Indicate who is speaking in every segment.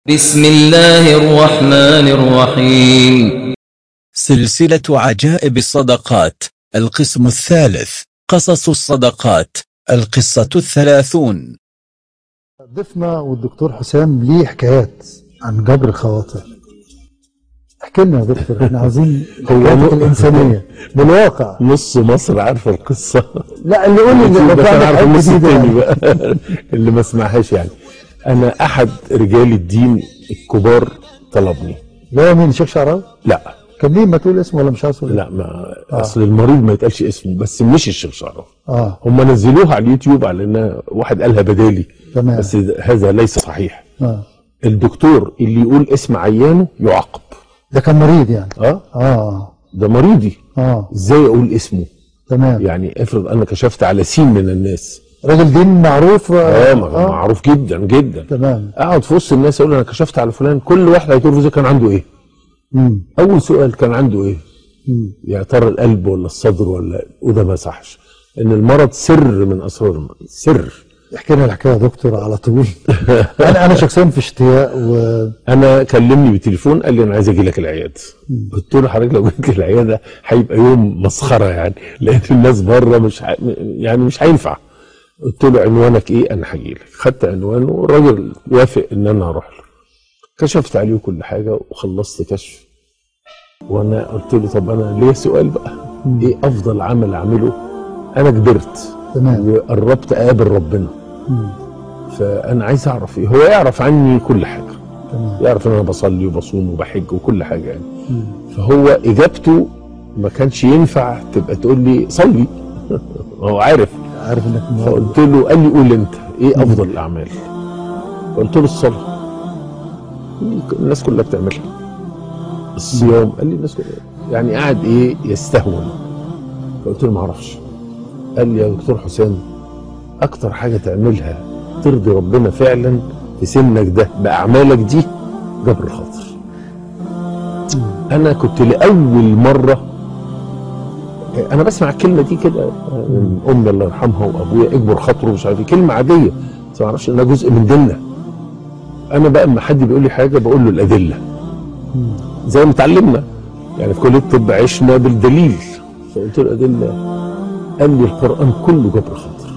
Speaker 1: بسم الله الرحمن الرحيم
Speaker 2: سلسلة عجائب الصدقات القسم الثالث قصص الصدقات القصة الثلاثون
Speaker 3: ضيفنا والدكتور حسام ليه حكايات عن جبر الخواطر احكي لنا يا دكتور احنا عايزين حكاياتك الانسانيه بالواقع
Speaker 4: نص مصر عارفه القصه
Speaker 3: لا اللي يقول لي اللي
Speaker 4: بس انا عارف النص
Speaker 3: جديدة
Speaker 4: التاني
Speaker 3: يعني.
Speaker 4: بقى اللي ما سمعهاش يعني انا احد رجال الدين الكبار طلبني
Speaker 3: لا مين الشيخ شعراوي
Speaker 4: لا
Speaker 3: كان ليه ما تقول اسمه ولا مش عايز تقول؟
Speaker 4: لا ما اصل المريض ما يتقالش اسمه بس مش الشيخ شعراوي
Speaker 3: اه
Speaker 4: هم نزلوها على اليوتيوب على انها واحد قالها بدالي
Speaker 3: تمام
Speaker 4: بس هذا ليس صحيح
Speaker 3: اه
Speaker 4: الدكتور اللي يقول اسم عيانه يعاقب
Speaker 3: ده كان مريض يعني
Speaker 4: اه
Speaker 3: اه
Speaker 4: ده مريضي
Speaker 3: اه
Speaker 4: ازاي اقول اسمه
Speaker 3: تمام
Speaker 4: يعني افرض انا كشفت على سين من الناس
Speaker 3: راجل دين معروف
Speaker 4: اه معروف جدا جدا
Speaker 3: تمام
Speaker 4: اقعد في وسط الناس اقول انا كشفت على فلان كل واحد هيطور في كان عنده ايه
Speaker 3: مم.
Speaker 4: اول سؤال كان عنده ايه
Speaker 3: مم.
Speaker 4: يا ترى القلب ولا الصدر ولا وده ما صحش ان المرض سر من اسرار المرض سر
Speaker 3: احكي لنا الحكايه يا دكتور على طول انا انا شخصيا في اشتياق و
Speaker 4: انا كلمني بالتليفون قال لي انا عايز اجي لك العياده قلت له حضرتك لو جيت لي العياده هيبقى يوم مسخره يعني لان الناس بره مش ح... يعني مش هينفع قلت له عنوانك ايه انا هجي لك خدت عنوانه والراجل وافق ان انا اروح له كشفت عليه كل حاجه وخلصت كشف وانا قلت له طب انا ليا سؤال بقى ايه افضل عمل اعمله انا كبرت
Speaker 3: تمام
Speaker 4: وقربت اقابل ربنا
Speaker 3: مم.
Speaker 4: فانا عايز اعرف ايه هو يعرف عني كل حاجه
Speaker 3: تمام
Speaker 4: يعرف ان انا بصلي وبصوم وبحج وكل حاجه يعني
Speaker 3: مم.
Speaker 4: فهو اجابته ما كانش ينفع تبقى تقول لي صلي هو عارف
Speaker 3: عارف انك مريض.
Speaker 4: فقلت له قال لي قول انت ايه افضل الاعمال قلت له الصلاه الناس كلها بتعملها الصيام قال لي الناس كلها يعني قاعد ايه يستهون فقلت له ما اعرفش قال لي يا دكتور حسام اكتر حاجه تعملها ترضي ربنا فعلا في سنك ده باعمالك دي جبر الخاطر انا كنت لاول مره انا بسمع الكلمه دي كده من امي الله يرحمها وابويا اجبر خاطره مش عارف ايه كلمه عاديه بس ما اعرفش انها جزء من ديننا انا بقى اما حد بيقول لي حاجه بقول له الادله
Speaker 3: مم.
Speaker 4: زي ما اتعلمنا يعني في كليه الطب عشنا بالدليل فقلت له الادله قال لي القران كله جبر خاطر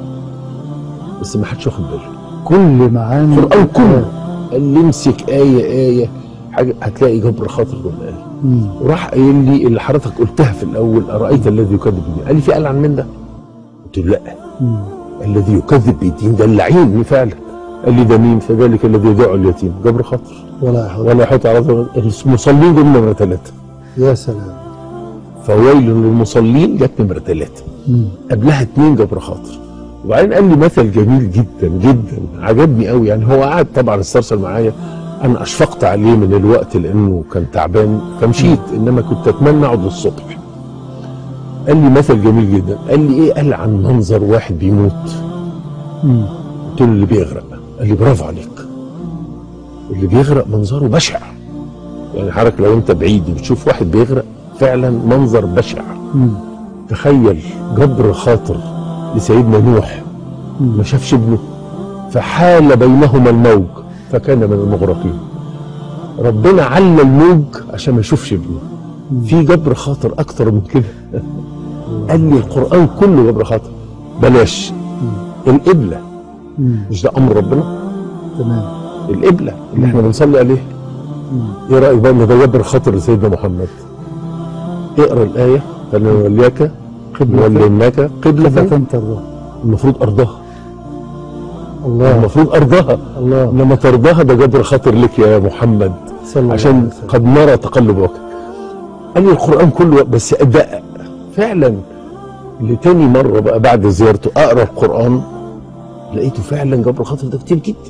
Speaker 4: بس ما حدش واخد باله
Speaker 3: كل معاني
Speaker 4: القران كله قال لي امسك ايه ايه حاجه هتلاقي جبر خاطر جوه الايه
Speaker 3: مم.
Speaker 4: وراح قايل لي اللي حضرتك قلتها في الاول ارايت الذي يكذب بالدين قال لي في قال عن من ده قلت له لا
Speaker 3: مم.
Speaker 4: الذي يكذب بالدين ده اللعين فعلا قال لي ده مين فذلك الذي يدعو اليتيم جبر خاطر
Speaker 3: ولا حول
Speaker 4: ولا يحط على ظهره- المصلين دول نمره ثلاثه
Speaker 3: يا سلام
Speaker 4: فويل للمصلين جت نمره ثلاثه
Speaker 3: مم.
Speaker 4: قبلها اتنين جبر خاطر وبعدين قال لي مثل جميل جدا جدا عجبني قوي يعني هو قعد طبعا استرسل معايا انا اشفقت عليه من الوقت لانه كان تعبان فمشيت انما كنت اتمنى اقعد للصبح قال لي مثل جميل جدا قال لي ايه قال عن منظر واحد بيموت
Speaker 3: مم.
Speaker 4: قلت له اللي بيغرق قال لي برافو عليك اللي بيغرق منظره بشع يعني حضرتك لو انت بعيد وبتشوف واحد بيغرق فعلا منظر بشع
Speaker 3: مم.
Speaker 4: تخيل جبر خاطر لسيدنا نوح
Speaker 3: مم.
Speaker 4: ما شافش ابنه فحال بينهما الموج فكان من المغرقين ربنا على الموج عشان ما يشوفش ابنه في جبر خاطر اكتر من كده قال لي القران كله جبر خاطر بلاش القبله
Speaker 3: مم.
Speaker 4: مش ده امر ربنا
Speaker 3: تمام
Speaker 4: القبله اللي احنا بنصلي عليه
Speaker 3: مم.
Speaker 4: ايه رايك بقى ان ده جبر خاطر لسيدنا محمد اقرا الايه فلنوليك وليناك قبله
Speaker 3: قبلة ترضى
Speaker 4: المفروض ارضاها
Speaker 3: الله
Speaker 4: المفروض ارضاها
Speaker 3: الله
Speaker 4: انما ترضاها ده جبر خاطر لك يا محمد
Speaker 3: صلى الله عليه
Speaker 4: عشان
Speaker 3: وسلم.
Speaker 4: قد نرى تقلب وجهك قال لي القران كله بس ادقق فعلا لتاني مره بقى بعد زيارته اقرا القران لقيته فعلا جبر خاطر ده كتير جدا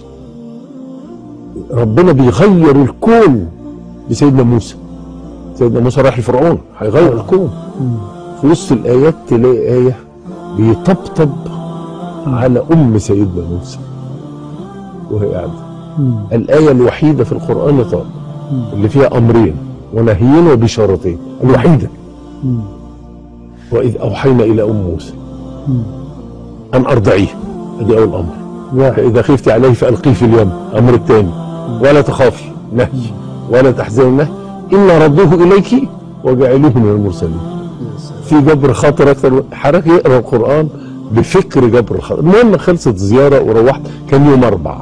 Speaker 4: ربنا بيغير الكون بسيدنا موسى سيدنا موسى راح لفرعون هيغير الكون
Speaker 3: مم.
Speaker 4: في وسط الايات تلاقي ايه بيطبطب على ام سيدنا موسى وهي قاعده
Speaker 3: مم.
Speaker 4: الآية الوحيدة في القرآن طبعا
Speaker 3: مم.
Speaker 4: اللي فيها أمرين ونهيين وبشارتين الوحيدة
Speaker 3: مم.
Speaker 4: وإذ أوحينا إلى أم موسى
Speaker 3: مم.
Speaker 4: أن أرضعيه ادي أول أمر
Speaker 3: واحد
Speaker 4: فإذا خفت عليه فألقيه في اليم الأمر الثاني ولا تخافي نهي ولا تحزني نهي ان ردوه اليك وجعلوه من المرسلين في جبر خاطر اكتر حضرتك يقرا القران بفكر جبر الخاطر المهم خلصت زياره وروحت كان يوم اربعه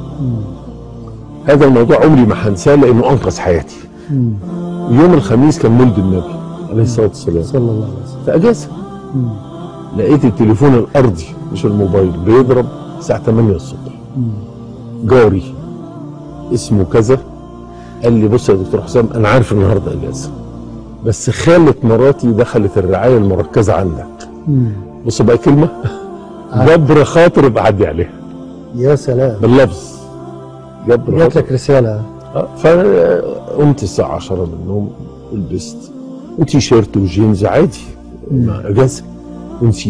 Speaker 4: هذا الموضوع عمري ما هنساه لانه انقذ حياتي
Speaker 3: مم.
Speaker 4: يوم الخميس كان مولد النبي عليه الصلاه والسلام
Speaker 3: صلى الله عليه وسلم
Speaker 4: في اجازه
Speaker 3: مم.
Speaker 4: لقيت التليفون الارضي مش الموبايل بيضرب الساعه 8 الصبح
Speaker 3: مم.
Speaker 4: جاري اسمه كذا قال لي بص يا دكتور حسام انا عارف النهارده اجازه بس خالة مراتي دخلت الرعايه المركزه عندك
Speaker 3: مم.
Speaker 4: بص بقى كلمه جبر خاطر ابقى عدي عليها
Speaker 3: يا سلام
Speaker 4: باللفظ جبر
Speaker 3: جات
Speaker 4: خاطر
Speaker 3: لك رساله
Speaker 4: آه، فقمت الساعه 10 من النوم ولبست وتي شيرت وجينز عادي مع اجازه ونسيت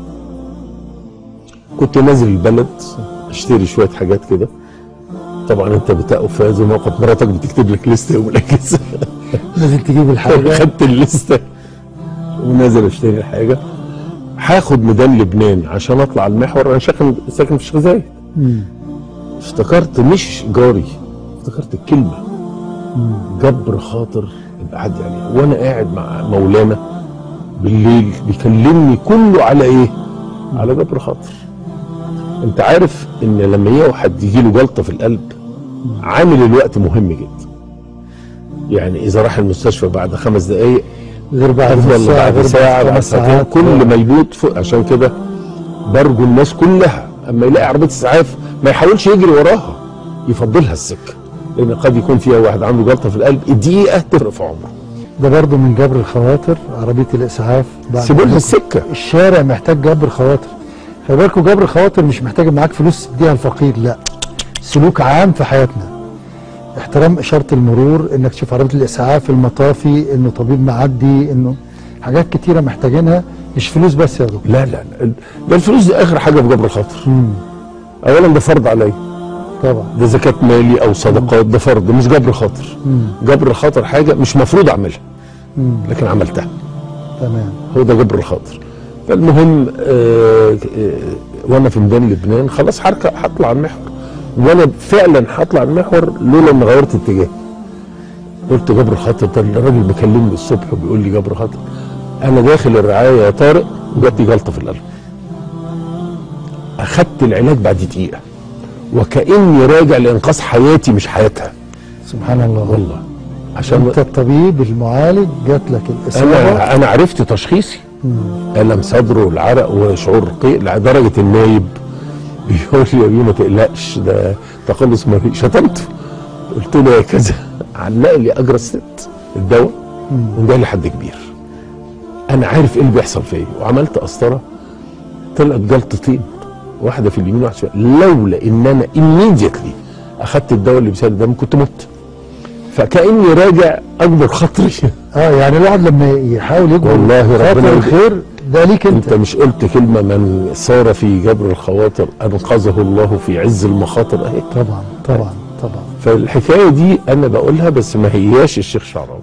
Speaker 4: كنت نازل البلد اشتري شويه حاجات كده طبعا انت بتقف في هذا الموقف مراتك بتكتب لك لسته يوم الاجازه
Speaker 3: لازم تجيب الحاجه
Speaker 4: خدت الليسته ونازل اشتري الحاجه هاخد ميدان لبنان عشان اطلع المحور انا ساكن ساكن في الشيخ زايد
Speaker 3: مم.
Speaker 4: افتكرت مش جاري افتكرت الكلمه جبر خاطر ابقى عدي عليها وانا قاعد مع مولانا بالليل بيكلمني كله على ايه؟ على جبر خاطر انت عارف ان لما يجي حد يجي له جلطه في القلب عامل الوقت مهم جدا يعني اذا راح المستشفى بعد خمس دقائق
Speaker 3: غير بعد نص
Speaker 4: افضل
Speaker 3: ساعه
Speaker 4: بعد
Speaker 3: غير
Speaker 4: ساعه بعد
Speaker 3: خمس
Speaker 4: ساعتين
Speaker 3: ساعات
Speaker 4: كل ما يموت فوق عشان كده برجو الناس كلها اما يلاقي عربيه اسعاف ما يحاولش يجري وراها يفضلها السكه لان قد يكون فيها واحد عنده جلطه في القلب الدقيقه تفرق في عمره
Speaker 3: ده برضه من جبر الخواطر عربيه الاسعاف بعد
Speaker 4: سيبوا لها
Speaker 3: ما-
Speaker 4: السكه
Speaker 3: الشارع محتاج جبر خواطر خلي بالكوا جبر خواطر مش محتاج معاك فلوس تديها الفقير لا سلوك عام في حياتنا احترام اشاره المرور انك تشوف عربيه الاسعاف المطافي انه طبيب معدي انه حاجات كتيره محتاجينها مش فلوس بس يا دكتور
Speaker 4: لا لا لا ده الفلوس دي اخر حاجه في جبر الخاطر
Speaker 3: مم.
Speaker 4: اولا ده فرض عليا
Speaker 3: طبعا
Speaker 4: ده زكاه مالي او صدقات ده فرض مش جبر خاطر
Speaker 3: مم.
Speaker 4: جبر الخاطر حاجه مش مفروض اعملها
Speaker 3: مم.
Speaker 4: لكن عملتها
Speaker 3: تمام
Speaker 4: هو ده جبر الخاطر فالمهم آه آه وانا في ميدان لبنان خلاص هركب هطلع المحور وانا فعلا هطلع المحور لولا ان غيرت اتجاه قلت جبر خاطر ده الراجل بيكلمني الصبح وبيقول لي جبر خاطر انا داخل الرعايه يا طارق وجات لي جلطه في القلب اخدت العلاج بعد دقيقه وكاني راجع لانقاذ حياتي مش حياتها
Speaker 3: سبحان الله
Speaker 4: والله عشان
Speaker 3: انت الطبيب المعالج جات لك الاصابه
Speaker 4: انا انا عرفت تشخيصي الم صدر والعرق وشعور قيء لدرجه النايب بيقول لي يا بيه ما تقلقش ده تقلص مريء شتمته قلت له يا كذا علق لي اجرى الست الدواء وده لي حد كبير انا عارف ايه اللي بيحصل فيا وعملت قسطره طلعت جلطتين واحده في اليمين واحده في الشمال لولا ان انا immediately اخدت الدواء اللي بيساعد الدم كنت مت فكاني راجع اكبر خطري
Speaker 3: اه يعني الواحد لما يحاول يجبر
Speaker 4: والله ربنا
Speaker 3: خاطر
Speaker 4: يجزي-
Speaker 3: الخير ده ليك انت
Speaker 4: انت مش قلت كلمه من سار في جبر الخواطر انقذه الله في عز المخاطر اهي
Speaker 3: طبعا طبعا طبعا
Speaker 4: فالحكايه دي انا بقولها بس ما هياش الشيخ شعراوي